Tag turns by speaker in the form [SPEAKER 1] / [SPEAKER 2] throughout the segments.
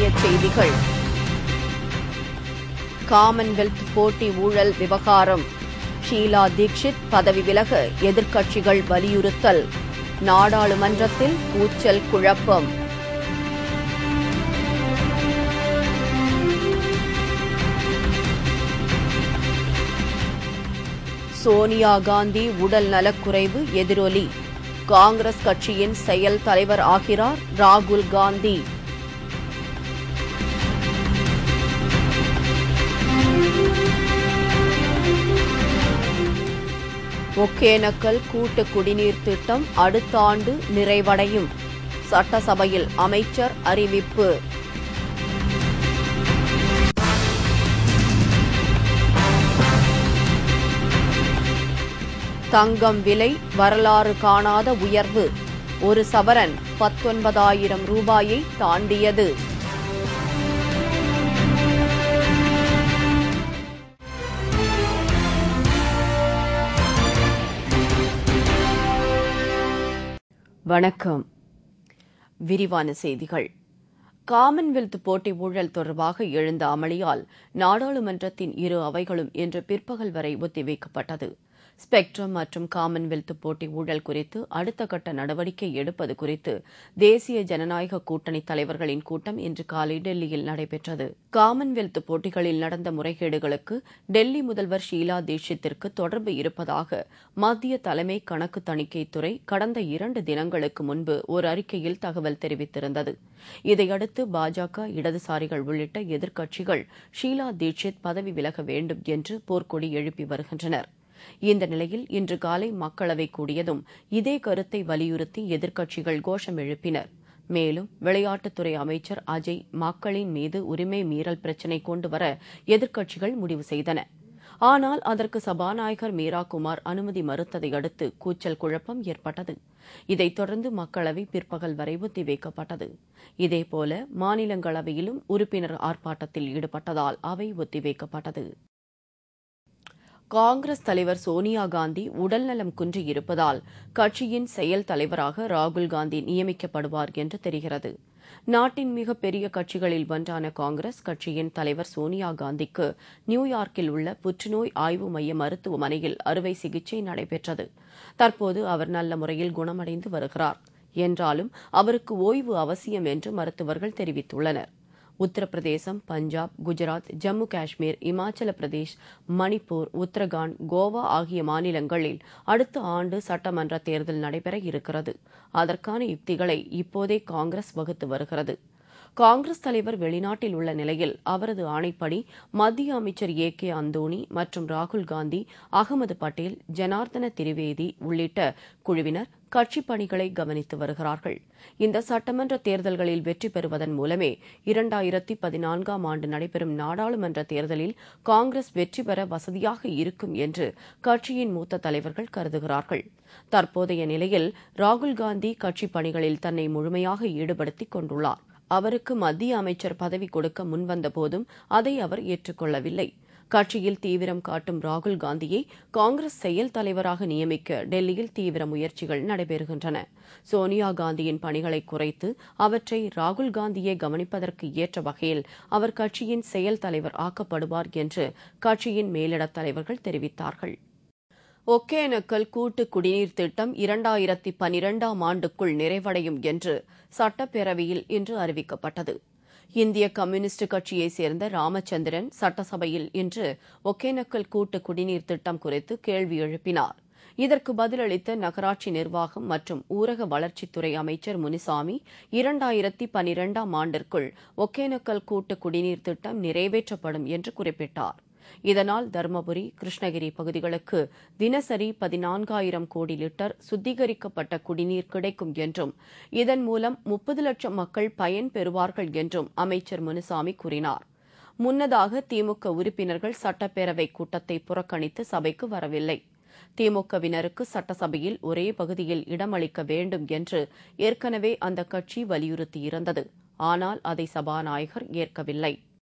[SPEAKER 1] இணையச் செய்திகள் காமன்வெல்த் போட்டி ஊழல் விவகாரம் ஷீலா தீக்ஷித் பதவி விலக எதிர்க்கட்சிகள் வலியுறுத்தல் நாடாளுமன்றத்தில் கூச்சல் குழப்பம் சோனியா காந்தி உடல் நலக்குறைவு எதிரொலி காங்கிரஸ் கட்சியின் செயல் தலைவர் ஆகிறார் ராகுல் காந்தி ஒகேனக்கல் கூட்டு குடிநீர் திட்டம் அடுத்த ஆண்டு நிறைவடையும் சட்டசபையில் அமைச்சர் அறிவிப்பு தங்கம் விலை வரலாறு காணாத உயர்வு ஒரு சவரன் பத்தொன்பதாயிரம் ரூபாயை தாண்டியது வணக்கம் விரிவான செய்திகள் காமன்வெல்த் போட்டி ஊழல் தொடர்பாக எழுந்த அமளியால் நாடாளுமன்றத்தின் இரு அவைகளும் இன்று பிற்பகல் வரை ஒத்திவைக்கப்பட்டது ஸ்பெக்ட்ரம் மற்றும் காமன்வெல்த் போட்டி ஊழல் குறித்து அடுத்த கட்ட நடவடிக்கை எடுப்பது குறித்து தேசிய ஜனநாயக கூட்டணி தலைவர்களின் கூட்டம் இன்று காலை டெல்லியில் நடைபெற்றது காமன்வெல்த் போட்டிகளில் நடந்த முறைகேடுகளுக்கு டெல்லி முதல்வர் ஷீலா தீட்சித்திற்கு தொடர்பு இருப்பதாக மத்திய தலைமை கணக்கு தணிக்கைத்துறை கடந்த இரண்டு தினங்களுக்கு முன்பு ஒரு அறிக்கையில் தகவல் தெரிவித்திருந்தது இதையடுத்து பாஜக இடதுசாரிகள் உள்ளிட்ட எதிர்க்கட்சிகள் ஷீலா தீட்சித் பதவி விலக வேண்டும் என்று போர்க்கொடி எழுப்பி வருகின்றனர் இந்த நிலையில் இன்று காலை மக்களவை கூடியதும் இதே கருத்தை வலியுறுத்தி எதிர்க்கட்சிகள் கோஷம் எழுப்பினர் மேலும் விளையாட்டுத்துறை அமைச்சர் அஜய் மக்களின் மீது உரிமை மீறல் பிரச்சினை கொண்டுவர எதிர்க்கட்சிகள் முடிவு செய்தன ஆனால் அதற்கு சபாநாயகர் மீரா குமார் அனுமதி மறுத்ததை அடுத்து கூச்சல் குழப்பம் ஏற்பட்டது இதைத் தொடர்ந்து மக்களவை பிற்பகல் வரை ஒத்திவைக்கப்பட்டது இதேபோல மாநிலங்களவையிலும் உறுப்பினர் ஆர்ப்பாட்டத்தில் ஈடுபட்டதால் அவை ஒத்திவைக்கப்பட்டது காங்கிரஸ் தலைவர் சோனியா காந்தி உடல்நலம் குன்றியிருப்பதால் கட்சியின் செயல் தலைவராக ராகுல் காந்தி நியமிக்கப்படுவார் என்று தெரிகிறது நாட்டின் மிகப்பெரிய கட்சிகளில் ஒன்றான காங்கிரஸ் கட்சியின் தலைவர் சோனியா காந்திக்கு நியூயார்க்கில் உள்ள புற்றுநோய் ஆய்வு மைய மருத்துவமனையில் அறுவை சிகிச்சை நடைபெற்றது தற்போது அவர் நல்ல முறையில் குணமடைந்து வருகிறார் என்றாலும் அவருக்கு ஓய்வு அவசியம் என்று மருத்துவர்கள் தெரிவித்துள்ளனா் உத்தரப்பிரதேசம் பஞ்சாப் குஜராத் ஜம்மு காஷ்மீர் இமாச்சல பிரதேஷ் மணிப்பூர் உத்தரகாண்ட் கோவா ஆகிய மாநிலங்களில் அடுத்த ஆண்டு சட்டமன்ற தேர்தல் நடைபெற இருக்கிறது அதற்கான யுக்திகளை இப்போதே காங்கிரஸ் வகுத்து வருகிறது காங்கிரஸ் தலைவர் வெளிநாட்டில் உள்ள நிலையில் அவரது ஆணைப்படி மத்திய அமைச்சர் ஏ கே அந்தோணி மற்றும் ராகுல் காந்தி அகமது பட்டேல் ஜனார்தன திரிவேதி உள்ளிட்ட குழுவினர் கட்சிப் பணிகளை கவனித்து வருகிறார்கள் இந்த சட்டமன்ற தேர்தல்களில் வெற்றி பெறுவதன் மூலமே இரண்டாயிரத்தி பதினான்காம் ஆண்டு நடைபெறும் நாடாளுமன்ற தேர்தலில் காங்கிரஸ் வெற்றி பெற வசதியாக இருக்கும் என்று கட்சியின் மூத்த தலைவர்கள் கருதுகிறார்கள் தற்போதைய நிலையில் ராகுல் காந்தி கட்சிப் பணிகளில் தன்னை முழுமையாக ஈடுபடுத்திக் கொண்டுள்ளார் அவருக்கு மத்திய அமைச்சர் பதவி கொடுக்க முன்வந்த போதும் அதை அவர் ஏற்றுக்கொள்ளவில்லை கட்சியில் தீவிரம் காட்டும் ராகுல் காந்தியை காங்கிரஸ் செயல் தலைவராக நியமிக்க டெல்லியில் தீவிர முயற்சிகள் நடைபெறுகின்றன சோனியா காந்தியின் பணிகளை குறைத்து அவற்றை ராகுல் காந்தியை கவனிப்பதற்கு ஏற்ற வகையில் அவர் கட்சியின் செயல் தலைவர் ஆக்கப்படுவார் என்று கட்சியின் மேலிடத் தலைவர்கள் தெரிவித்தார்கள் ஒகேனக்கல் கூட்டு குடிநீர் திட்டம் இரண்டாயிரத்தி பனிரெண்டாம் ஆண்டுக்குள் நிறைவடையும் என்று சட்டப்பேரவையில் இன்று அறிவிக்கப்பட்டது இந்திய கம்யூனிஸ்ட் கட்சியைச் சேர்ந்த ராமச்சந்திரன் சட்டசபையில் இன்று ஒகேனக்கல் கூட்டு குடிநீர் திட்டம் குறித்து கேள்வி எழுப்பினார் இதற்கு பதிலளித்த நகராட்சி நிர்வாகம் மற்றும் ஊரக வளர்ச்சித்துறை அமைச்சர் முனிசாமி இரண்டாயிரத்தி பனிரெண்டாம் ஆண்டிற்குள் ஒகேனக்கல் கூட்டு குடிநீர் திட்டம் நிறைவேற்றப்படும் என்று குறிப்பிட்டார் இதனால் தருமபுரி கிருஷ்ணகிரி பகுதிகளுக்கு தினசரி பதினான்காயிரம் கோடி லிட்டர் சுத்திகரிக்கப்பட்ட குடிநீர் கிடைக்கும் என்றும் இதன் மூலம் முப்பது லட்சம் மக்கள் பயன் பெறுவார்கள் என்றும் அமைச்சர் முனுசாமி கூறினார் முன்னதாக திமுக உறுப்பினர்கள் சட்டப்பேரவை கூட்டத்தை புறக்கணித்து சபைக்கு வரவில்லை திமுகவினருக்கு சட்டசபையில் ஒரே பகுதியில் இடமளிக்க வேண்டும் என்று ஏற்கனவே அந்த கட்சி வலியுறுத்தியிருந்தது ஆனால் அதை சபாநாயகர் ஏற்கவில்லை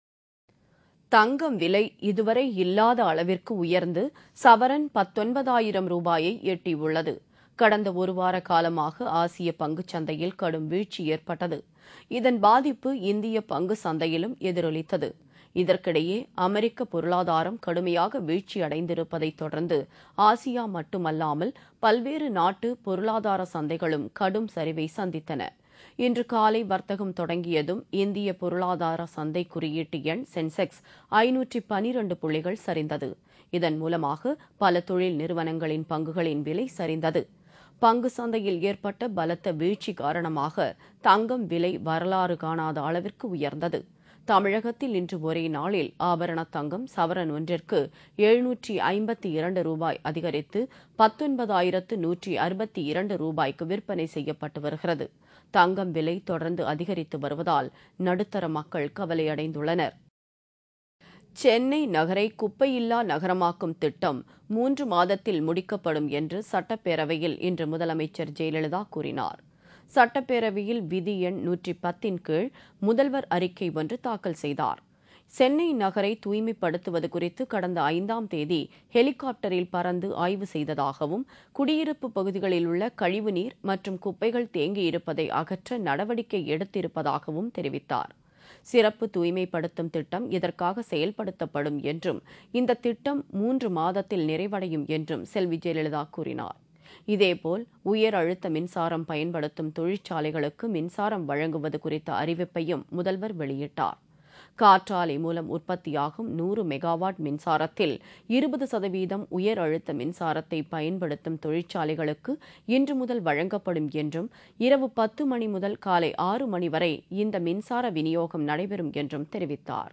[SPEAKER 1] தங்கம் விலை இதுவரை இல்லாத அளவிற்கு உயர்ந்து சவரன் பத்தொன்பதாயிரம் ரூபாயை எட்டியுள்ளது கடந்த ஒரு வார காலமாக ஆசிய பங்குச் சந்தையில் கடும் வீழ்ச்சி ஏற்பட்டது இதன் பாதிப்பு இந்திய பங்கு சந்தையிலும் எதிரொலித்தது இதற்கிடையே அமெரிக்க பொருளாதாரம் கடுமையாக வீழ்ச்சியடைந்திருப்பதைத் தொடர்ந்து ஆசியா மட்டுமல்லாமல் பல்வேறு நாட்டு பொருளாதார சந்தைகளும் கடும் சரிவை சந்தித்தன இன்று காலை வர்த்தகம் தொடங்கியதும் இந்திய பொருளாதார சந்தை குறியீட்டு எண் சென்செக்ஸ் ஐநூற்றி பனிரண்டு புள்ளிகள் சரிந்தது இதன் மூலமாக பல தொழில் நிறுவனங்களின் பங்குகளின் விலை சரிந்தது பங்கு சந்தையில் ஏற்பட்ட பலத்த வீழ்ச்சி காரணமாக தங்கம் விலை வரலாறு காணாத அளவிற்கு உயர்ந்தது தமிழகத்தில் இன்று ஒரே நாளில் ஆபரண தங்கம் சவரன் ஒன்றிற்கு எழுநூற்றி ஐம்பத்தி இரண்டு ரூபாய் அதிகரித்து பத்தொன்பதாயிரத்து நூற்றி அறுபத்தி இரண்டு ரூபாய்க்கு விற்பனை செய்யப்பட்டு வருகிறது தங்கம் விலை தொடர்ந்து அதிகரித்து வருவதால் நடுத்தர மக்கள் கவலையடைந்துள்ளனர் சென்னை நகரை குப்பையில்லா நகரமாக்கும் திட்டம் மூன்று மாதத்தில் முடிக்கப்படும் என்று சட்டப்பேரவையில் இன்று முதலமைச்சர் ஜெயலலிதா கூறினார் சட்டப்பேரவையில் விதி எண் நூற்றி பத்தின் கீழ் முதல்வர் அறிக்கை ஒன்று தாக்கல் செய்தார் சென்னை நகரை தூய்மைப்படுத்துவது குறித்து கடந்த ஐந்தாம் தேதி ஹெலிகாப்டரில் பறந்து ஆய்வு செய்ததாகவும் குடியிருப்பு பகுதிகளில் உள்ள கழிவுநீர் மற்றும் குப்பைகள் தேங்கியிருப்பதை அகற்ற நடவடிக்கை எடுத்திருப்பதாகவும் தெரிவித்தார் சிறப்பு தூய்மைப்படுத்தும் திட்டம் இதற்காக செயல்படுத்தப்படும் என்றும் இந்த திட்டம் மூன்று மாதத்தில் நிறைவடையும் என்றும் செல்வி ஜெயலலிதா கூறினார் இதேபோல் உயர் அழுத்த மின்சாரம் பயன்படுத்தும் தொழிற்சாலைகளுக்கு மின்சாரம் வழங்குவது குறித்த அறிவிப்பையும் முதல்வர் வெளியிட்டார் காற்றாலை மூலம் உற்பத்தியாகும் நூறு மெகாவாட் மின்சாரத்தில் இருபது சதவீதம் உயர் அழுத்த மின்சாரத்தை பயன்படுத்தும் தொழிற்சாலைகளுக்கு இன்று முதல் வழங்கப்படும் என்றும் இரவு பத்து மணி முதல் காலை ஆறு மணி வரை இந்த மின்சார விநியோகம் நடைபெறும் என்றும் தெரிவித்தார்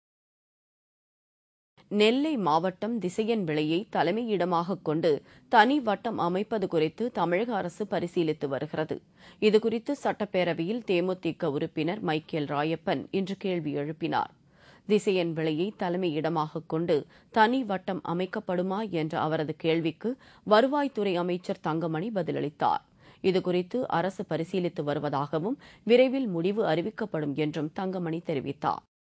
[SPEAKER 1] நெல்லை மாவட்டம் திசையன் விலையை தலைமையிடமாக கொண்டு தனி வட்டம் அமைப்பது குறித்து தமிழக அரசு பரிசீலித்து வருகிறது இதுகுறித்து சட்டப்பேரவையில் தேமுதிக உறுப்பினர் மைக்கேல் ராயப்பன் இன்று கேள்வி எழுப்பினார் திசையன் விலையை தலைமையிடமாக கொண்டு தனி வட்டம் அமைக்கப்படுமா என்ற அவரது கேள்விக்கு வருவாய்த்துறை அமைச்சர் தங்கமணி பதிலளித்தார் இதுகுறித்து அரசு பரிசீலித்து வருவதாகவும் விரைவில் முடிவு அறிவிக்கப்படும் என்றும் தங்கமணி தெரிவித்தார்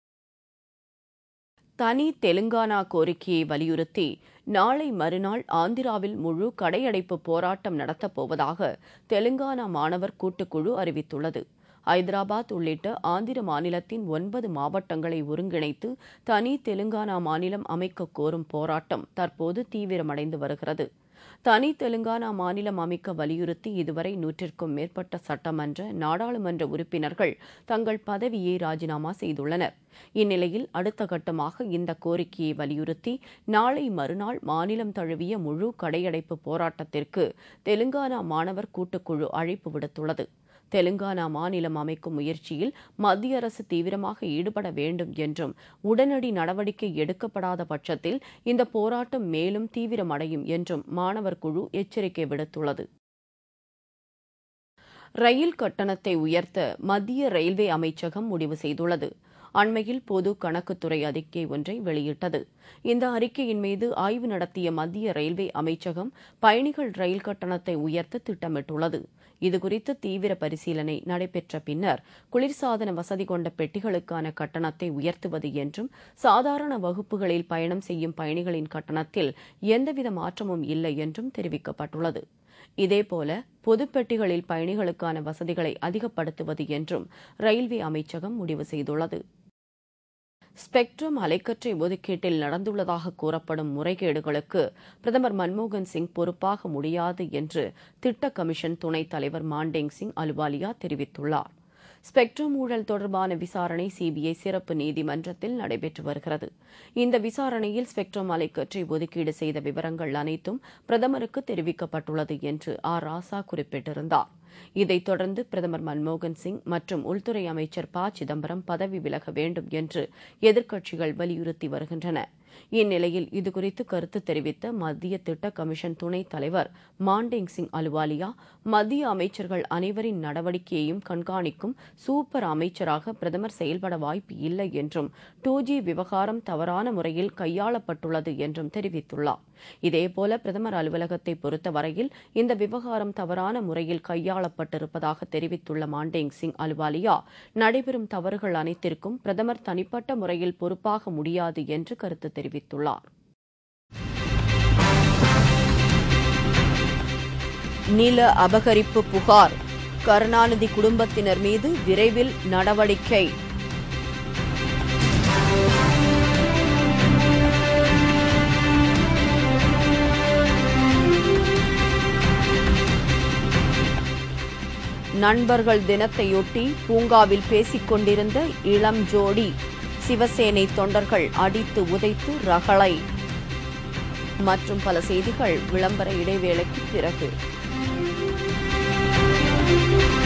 [SPEAKER 1] தனி தெலுங்கானா கோரிக்கையை வலியுறுத்தி நாளை மறுநாள் ஆந்திராவில் முழு கடையடைப்பு போராட்டம் நடத்தப்போவதாக தெலுங்கானா மாணவர் கூட்டுக்குழு அறிவித்துள்ளது ஐதராபாத் உள்ளிட்ட ஆந்திர மாநிலத்தின் ஒன்பது மாவட்டங்களை ஒருங்கிணைத்து தனி தெலுங்கானா மாநிலம் அமைக்க கோரும் போராட்டம் தற்போது தீவிரமடைந்து வருகிறது தனி தெலுங்கானா மாநிலம் அமைக்க வலியுறுத்தி இதுவரை நூற்றிற்கும் மேற்பட்ட சட்டமன்ற நாடாளுமன்ற உறுப்பினர்கள் தங்கள் பதவியை ராஜினாமா செய்துள்ளனர் இந்நிலையில் அடுத்த கட்டமாக இந்த கோரிக்கையை வலியுறுத்தி நாளை மறுநாள் மாநிலம் தழுவிய முழு கடையடைப்பு போராட்டத்திற்கு தெலுங்கானா மாணவர் கூட்டுக்குழு அழைப்பு விடுத்துள்ளது தெலுங்கானா மாநிலம் அமைக்கும் முயற்சியில் மத்திய அரசு தீவிரமாக ஈடுபட வேண்டும் என்றும் உடனடி நடவடிக்கை எடுக்கப்படாத பட்சத்தில் இந்த போராட்டம் மேலும் தீவிரமடையும் என்றும் மாணவர் குழு எச்சரிக்கை விடுத்துள்ளது ரயில் கட்டணத்தை உயர்த்த மத்திய ரயில்வே அமைச்சகம் முடிவு செய்துள்ளது அண்மையில் பொது கணக்குத்துறை அறிக்கை ஒன்றை வெளியிட்டது இந்த அறிக்கையின் மீது ஆய்வு நடத்திய மத்திய ரயில்வே அமைச்சகம் பயணிகள் ரயில் கட்டணத்தை உயர்த்த திட்டமிட்டுள்ளது இதுகுறித்து தீவிர பரிசீலனை நடைபெற்ற பின்னர் குளிர்சாதன வசதி கொண்ட பெட்டிகளுக்கான கட்டணத்தை உயர்த்துவது என்றும் சாதாரண வகுப்புகளில் பயணம் செய்யும் பயணிகளின் கட்டணத்தில் எந்தவித மாற்றமும் இல்லை என்றும் தெரிவிக்கப்பட்டுள்ளது இதேபோல பொதுப்பெட்டிகளில் பயணிகளுக்கான வசதிகளை அதிகப்படுத்துவது என்றும் ரயில்வே அமைச்சகம் முடிவு செய்துள்ளது ஸ்பெக்ட்ரம் அலைக்கற்றை ஒதுக்கீட்டில் நடந்துள்ளதாக கூறப்படும் முறைகேடுகளுக்கு பிரதமர் மன்மோகன் சிங் பொறுப்பாக முடியாது என்று திட்ட கமிஷன் துணைத் தலைவர் மாண்டேங் சிங் அலுவாலியா தெரிவித்துள்ளார் ஸ்பெக்ட்ரம் ஊழல் தொடர்பான விசாரணை சிபிஐ சிறப்பு நீதிமன்றத்தில் நடைபெற்று வருகிறது இந்த விசாரணையில் ஸ்பெக்ட்ரம் அலைக்கற்றை ஒதுக்கீடு செய்த விவரங்கள் அனைத்தும் பிரதமருக்கு தெரிவிக்கப்பட்டுள்ளது என்று ஆர் ராசா குறிப்பிட்டிருந்தார் இதைத் தொடர்ந்து பிரதமர் மன்மோகன் சிங் மற்றும் உள்துறை அமைச்சர் ப சிதம்பரம் பதவி விலக வேண்டும் என்று எதிர்க்கட்சிகள் வலியுறுத்தி வருகின்றன இந்நிலையில் இதுகுறித்து கருத்து தெரிவித்த மத்திய திட்ட கமிஷன் துணைத் தலைவர் மாண்டேங் சிங் அலுவாலியா மத்திய அமைச்சர்கள் அனைவரின் நடவடிக்கையையும் கண்காணிக்கும் சூப்பர் அமைச்சராக பிரதமர் செயல்பட வாய்ப்பு இல்லை என்றும் டூ ஜி விவகாரம் தவறான முறையில் கையாளப்பட்டுள்ளது என்றும் தெரிவித்துள்ளார் இதேபோல பிரதமர் அலுவலகத்தை பொறுத்தவரையில் இந்த விவகாரம் தவறான முறையில் கையாளப்பட்டிருப்பதாக தெரிவித்துள்ள மாண்டேங் சிங் அலுவாலியா நடைபெறும் தவறுகள் அனைத்திற்கும் பிரதமர் தனிப்பட்ட முறையில் பொறுப்பாக முடியாது என்று கருத்து தெரிவித்துள்ளார். 。 。 。 。 。 。 。 . 。 。 。 。 。 . 。 。 。 。 。 。 。 . 。 。 . 。 。 . 。 。 . 。 。 . 。 。 . 。 。 . 。 。 . 。 。 . 。 。 . 。 . 。 . 。 . 。 நில அபகரிப்பு புகார் கருணாநிதி குடும்பத்தினர் மீது விரைவில் நடவடிக்கை நண்பர்கள் தினத்தையொட்டி பூங்காவில் பேசிக் கொண்டிருந்த இளம் ஜோடி சிவசேனை தொண்டர்கள் அடித்து உதைத்து ரகளை மற்றும் பல செய்திகள் விளம்பர இடைவேளைக்கு பிறகு